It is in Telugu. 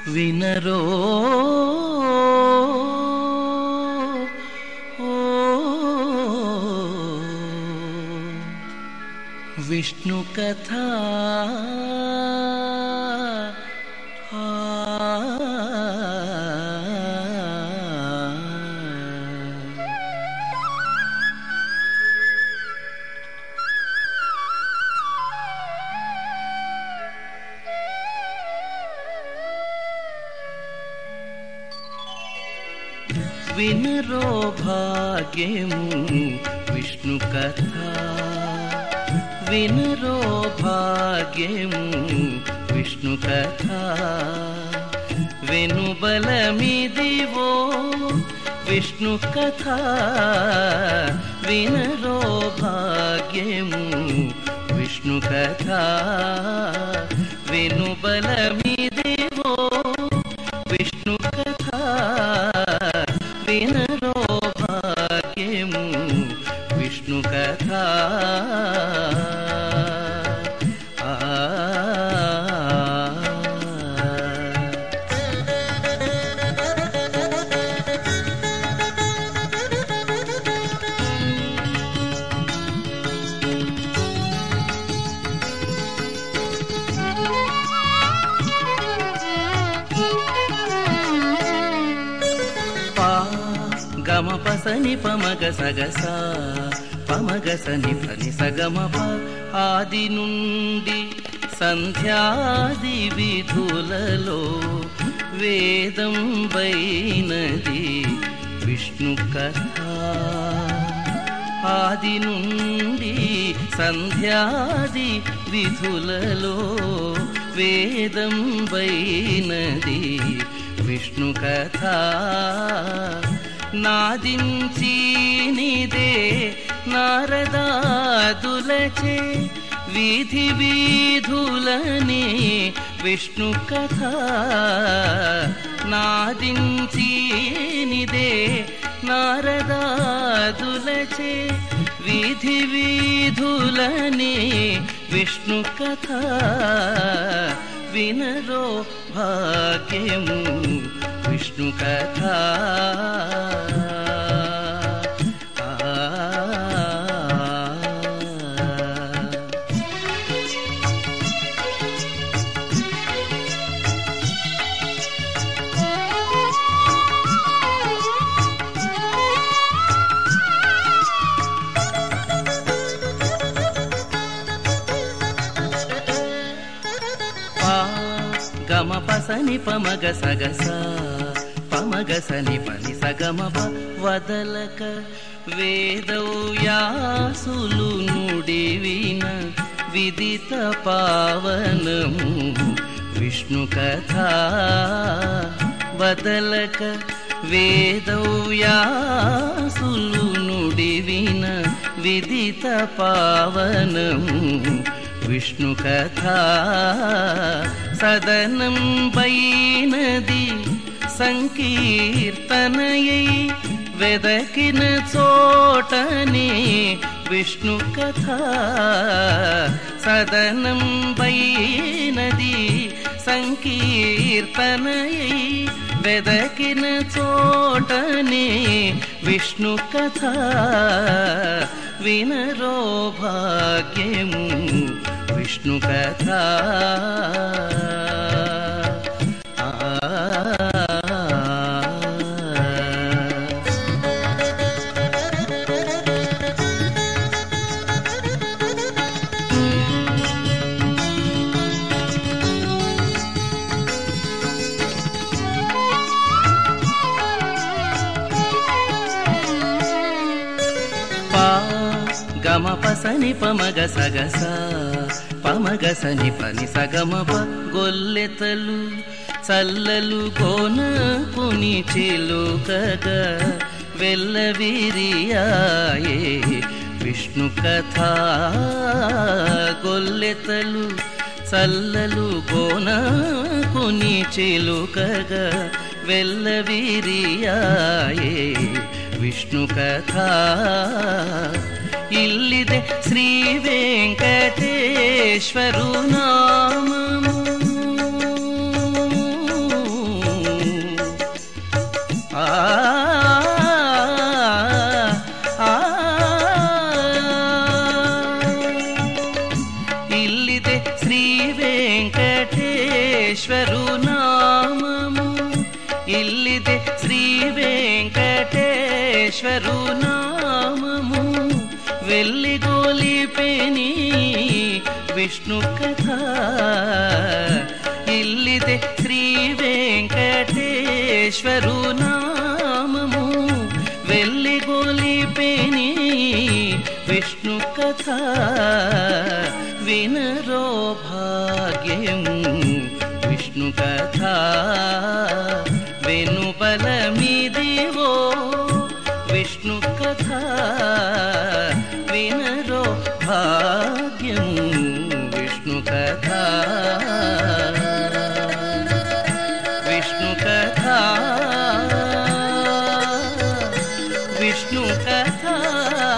వినరో ఓ విష్ణు కథ వినరో భాగ్యము విష్ణు కథ వినరో భాగ్యము విష్ణు కథ వెనుబలమిదివో విష్ణు కథ వినరో భాగ్యము విష్ణు కథ వెనుబలమిదివో విష్ణు కథ వినరో భాగ్యము విష్ణు కథ ఆ పా గమ పసని పమగ సగస పమగ సని పని సగమ ప ఆది నుండి సంధ్యాది విధులలో వేదం వైనది విష్ణు కథ ఆది నుండి సంధ్యాది విధులలో వేదం వైనది విష్ణు కథ నాదించి నిదే నారదాదులచే వీధి వీధులని విష్ణు కథ నాదించి నిదే నారదాదులచే వీధి వీధులని విష్ణు కథ వినరో భాగ్యము విష్ణు కథ ఆ పా గమ పసని పమగ సగస పమగ సని పని సగమ ప వదలక వేదవ్యాసులు నుడివిన విదిత పావనము విష్ణు కథ వదలక వేదవ్యాసులు నుడివిన విదిత పావనము విష్ణు కథ సదనం పైనది సంకీర్తనయై వెదకిన చోటనే విష్ణు కథ సదనం పైనది సంకీర్తనయై వెదకిన చోటనే విష్ణు కథ వినరో భాగ్యము విష్ణు కథ ఆ పా గమ పసని పమగ సగస పమగ సని పని సగమ ప గొల్లెతలు చల్లలు కోన పుని చిలుకగ వెల్లవిరియాయే విష్ణు కథ గొల్లెతలు చల్లలు కోన పుని చిలుకగ వెల్లవిరియాయే ವಿಷ್ಣು ಕಥಾ ಇಲ್ಲಿದೆ ಶ್ರೀ ವೆಂಕಟೇಶ್ವರು ನಾಮము వెంకటేశ్వరు నామము వెల్లిగోలిపెని విష్ణు కథ ఇల్లిದೆ శ్రీ వెంకటేశ్వరు నామము వెల్లిగోలిపెని విష్ణు కథ వినరో భాగ్యము విష్ణు కథ వెనుబలమిదివో విష్ణు కథ వినరో భాగ్యము విష్ణు కథ విష్ణు కథ విష్ణు కథ